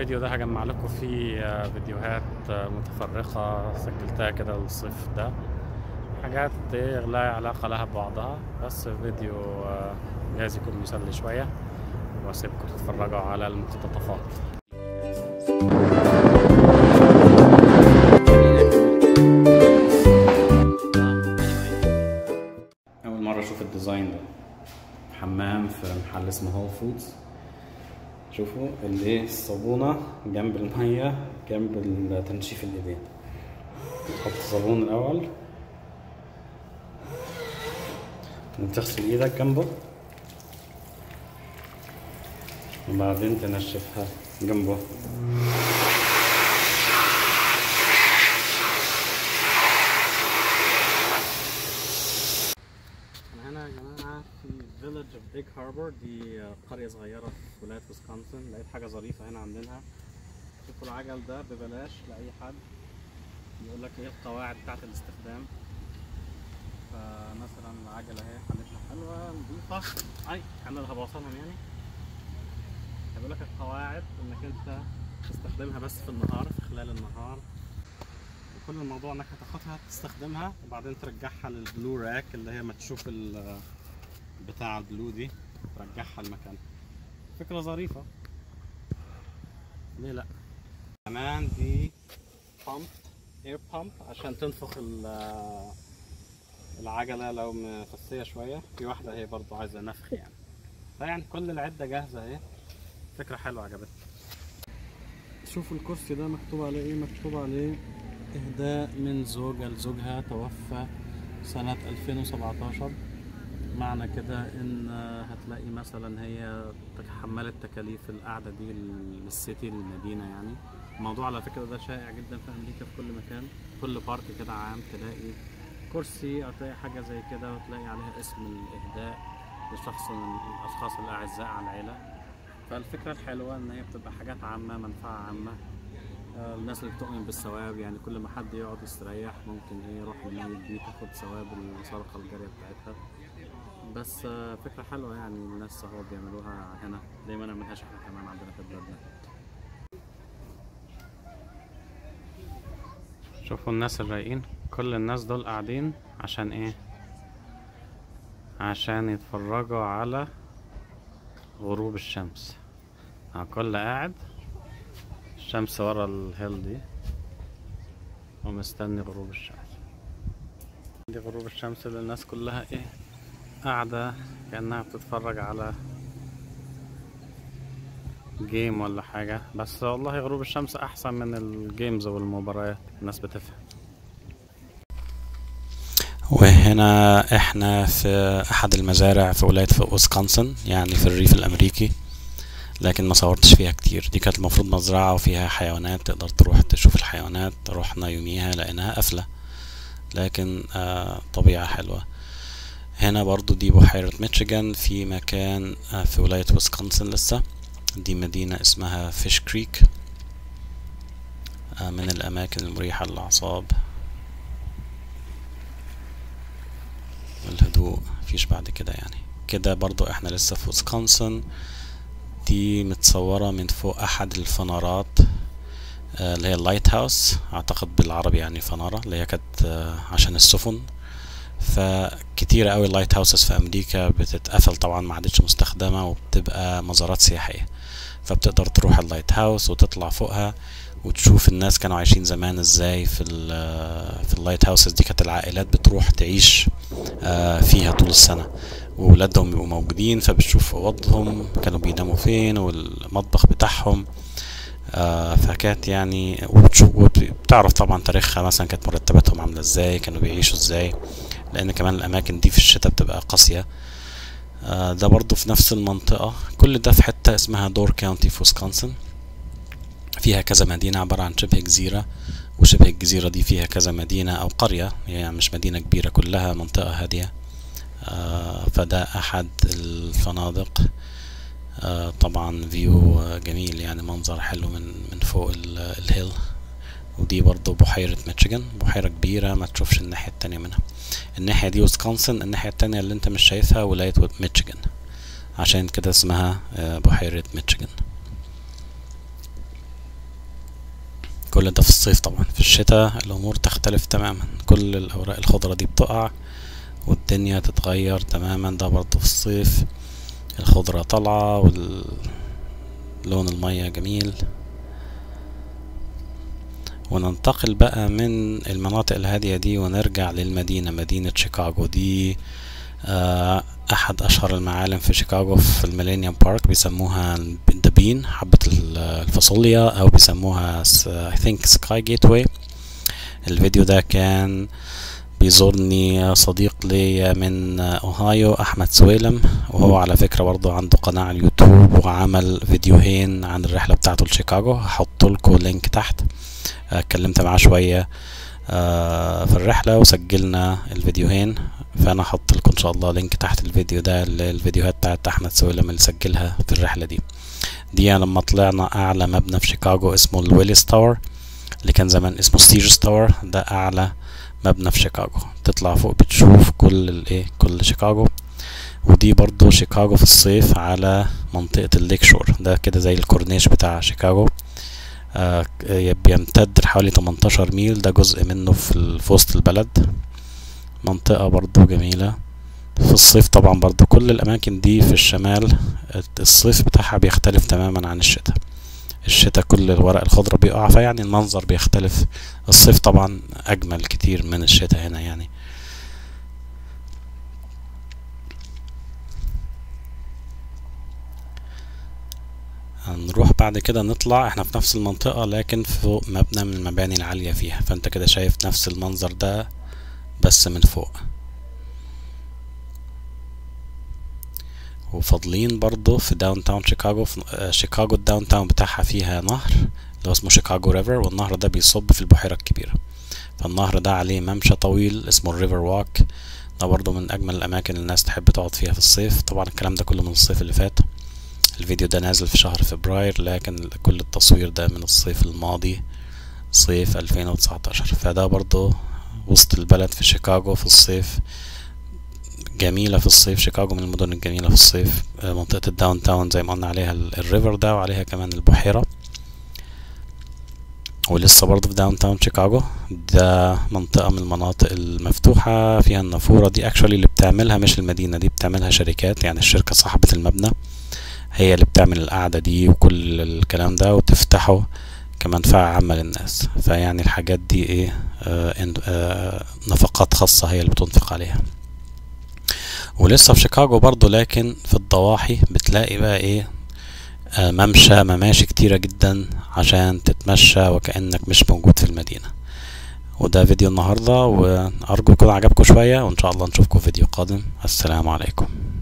الفيديو ده هجمع لكم فيه آه، فيديوهات آه، متفرقة سجلتها كده الصيف ده حاجات إيه لا علاقة لها ببعضها بس فيديو آه، جايز يكون مسلي شوية واسيبكم تتفرجوا على المقتطفات أول مرة أشوف الديزاين ده حمام في محل اسمه هول فودز شوفوا الايه الصابونة جنب المية جنب تنشيف الايدين تحط صابون الأول وتغسل ايدك جنبه وبعدين تنشفها جنبه احنا هنا يا جماعة في فيلج اوف بيج هاربور دي قرية صغيرة في ولاية ويسكونسن لقيت حاجة ظريفة هنا عاملينها شوفوا العجل ده ببلاش لأي حد يقول لك ايه القواعد بتاعة الاستخدام فمثلا العجلة اهي حالتها حلوة نظيفة اي انا اللي هبوصلهم يعني هيقول لك القواعد انك انت تستخدمها بس في النهار في خلال النهار وكل الموضوع انك هتاخدها تستخدمها وبعدين ترجعها للبلو راك اللي هي ما تشوف ال- بتاع البلو دي ترجعها لمكانها فكرة ظريفة ليه لا كمان دي بامب اير بامب عشان تنفخ ال- العجلة لو مفسية شوية في واحدة هي برضو عايزة نفخ يعني فيعني كل العدة جاهزة اهي فكرة حلوة عجبتني شوفوا الكرسي ده مكتوب عليه ايه مكتوب عليه اهداء من زوجة لزوجها توفى سنة 2017 معنى كده ان هتلاقي مثلا هي تحملت تكاليف القعدة دي للسيتي للمدينة يعني الموضوع على فكرة ده شائع جدا في امريكا في كل مكان كل بارك كده عام تلاقي كرسي او تلاقي حاجة زي كده وتلاقي عليها اسم الاهداء لشخص من الاشخاص الاعزاء على العيلة فالفكرة الحلوة ان هي بتبقى حاجات عامة منفعة عامة آه، الناس اللي بتؤمن بالثواب يعني كل ما حد يقعد يستريح ممكن ايه يروح الميت دي تاخد ثواب الصدقة الجارية بتاعتها بس آه، فكرة حلوة يعني الناس اهو بيعملوها هنا ليه ما نعملهاش احنا كمان عندنا في بلادنا شوفوا الناس الرايقين كل الناس دول قاعدين عشان ايه عشان يتفرجوا على غروب الشمس آه، كل قاعد الشمس ورا الهيل دي ومستني غروب الشمس دي غروب الشمس اللي الناس كلها ايه قاعدة كأنها بتتفرج على جيم ولا حاجة بس والله غروب الشمس أحسن من الجيمز والمباريات الناس بتفهم وهنا احنا في أحد المزارع في ولاية ويسكونسن يعني في الريف الأمريكي لكن ما صورتش فيها كتير دي كانت المفروض مزرعة وفيها حيوانات تقدر تروح تشوف الحيوانات رحنا يوميها لقيناها قافلة لكن آه طبيعة حلوة هنا برضو دي بحيرة ميشيغان في مكان آه في ولاية ويسكونسن لسه دي مدينة اسمها فيش كريك آه من الأماكن المريحة للأعصاب والهدوء مفيش بعد كده يعني كده برضو احنا لسه في ويسكونسن دي متصورة من فوق أحد الفنارات آه، اللي هي اللايت هاوس أعتقد بالعربي يعني فنارة اللي هي كانت آه، عشان السفن فكتير قوي اللايت هاوسز في أمريكا بتتقفل طبعا ما عادتش مستخدمة وبتبقى مزارات سياحية فبتقدر تروح اللايت هاوس وتطلع فوقها وتشوف الناس كانوا عايشين زمان ازاي في ال في اللايت هاوسز دي كانت العائلات بتروح تعيش آه، فيها طول السنة وولادهم بيبقوا موجودين فبتشوف اوضهم كانوا بيناموا فين والمطبخ بتاعهم آه فكانت يعني وبتشوف وبتعرف طبعا تاريخها مثلا كانت مرتباتهم عاملة ازاي كانوا بيعيشوا ازاي لان كمان الاماكن دي في الشتاء بتبقى قاسية آه ده برضو في نفس المنطقة كل ده في حتة اسمها دور كاونتي في ويسكونسن فيها كذا مدينة عبارة عن شبه جزيرة وشبه الجزيرة دي فيها كذا مدينة أو قرية يعني مش مدينة كبيرة كلها منطقة هادية آه فده أحد الفنادق آه طبعا فيو آه، جميل يعني منظر حلو من من فوق ال- الهيل ودي برضو بحيرة ميشيغان بحيرة كبيرة ما تشوفش الناحية التانية منها الناحية دي ويسكونسن الناحية التانية اللي انت مش شايفها ولاية ميشيغان عشان كده اسمها آه، بحيرة ميشيغان كل ده في الصيف طبعا في الشتاء الامور تختلف تماما كل الاوراق الخضرة دي بتقع والدنيا تتغير تماما ده برضه في الصيف الخضرة طالعة ولون المية جميل وننتقل بقى من المناطق الهادية دي ونرجع للمدينة مدينة شيكاغو دي آه، أحد أشهر المعالم في شيكاغو في الميلينيوم بارك بيسموها الدبين حبة الفاصوليا أو بيسموها I think سكاي جيت واي الفيديو ده كان بيزورني صديق لي من اوهايو احمد سويلم وهو على فكرة برضه عنده قناة على اليوتيوب وعمل فيديوهين عن الرحلة بتاعته لشيكاغو هحط لكم لينك تحت اتكلمت معاه شوية آه، في الرحلة وسجلنا الفيديوهين فانا هحط لكم ان شاء الله لينك تحت الفيديو ده للفيديوهات بتاعت احمد سويلم اللي سجلها في الرحلة دي دي لما طلعنا اعلى مبنى في شيكاغو اسمه الويليس تاور اللي كان زمان اسمه ستيرز تاور ده اعلى مبنى في شيكاغو تطلع فوق بتشوف كل الايه كل شيكاغو ودي برضو شيكاغو في الصيف على منطقة الليك شور ده كده زي الكورنيش بتاع شيكاغو آه بيمتد حوالي 18 ميل ده جزء منه في, في وسط البلد منطقة برضو جميلة في الصيف طبعا برضو كل الأماكن دي في الشمال الصيف بتاعها بيختلف تماما عن الشتاء الشتاء كل الورق الخضرا بيقع فيعني المنظر بيختلف الصيف طبعا أجمل كتير من الشتاء هنا يعني هنروح بعد كده نطلع احنا في نفس المنطقة لكن فوق مبنى من المباني العالية فيها فانت كده شايف نفس المنظر ده بس من فوق وفاضلين برضو في داون تاون شيكاغو في شيكاغو الداون تاون بتاعها فيها نهر اللي هو اسمه شيكاغو ريفر والنهر ده بيصب في البحيرة الكبيرة فالنهر ده عليه ممشى طويل اسمه الريفر واك ده برضو من أجمل الأماكن اللي الناس تحب تقعد فيها في الصيف طبعا الكلام ده كله من الصيف اللي فات الفيديو ده نازل في شهر فبراير لكن كل التصوير ده من الصيف الماضي صيف 2019 فده برضو وسط البلد في شيكاغو في الصيف جميلة في الصيف شيكاغو من المدن الجميلة في الصيف منطقة الداون تاون زي ما قلنا عليها الريفر ده وعليها كمان البحيرة ولسه برضه في داون تاون شيكاغو ده منطقة من المناطق المفتوحة فيها النافورة دي اكشولي اللي بتعملها مش المدينة دي بتعملها شركات يعني الشركة صاحبة المبنى هي اللي بتعمل القعدة دي وكل الكلام ده وتفتحه كمنفعة عامة للناس فيعني الحاجات دي ايه آه آه نفقات خاصة هي اللي بتنفق عليها ولسه في شيكاغو برضو لكن في الضواحي بتلاقي بقى ايه آه ممشى مماشي كتيرة جدا عشان تتمشى وكأنك مش موجود في المدينة وده فيديو النهاردة وأرجو يكون عجبكم شوية وإن شاء الله نشوفكم فيديو قادم السلام عليكم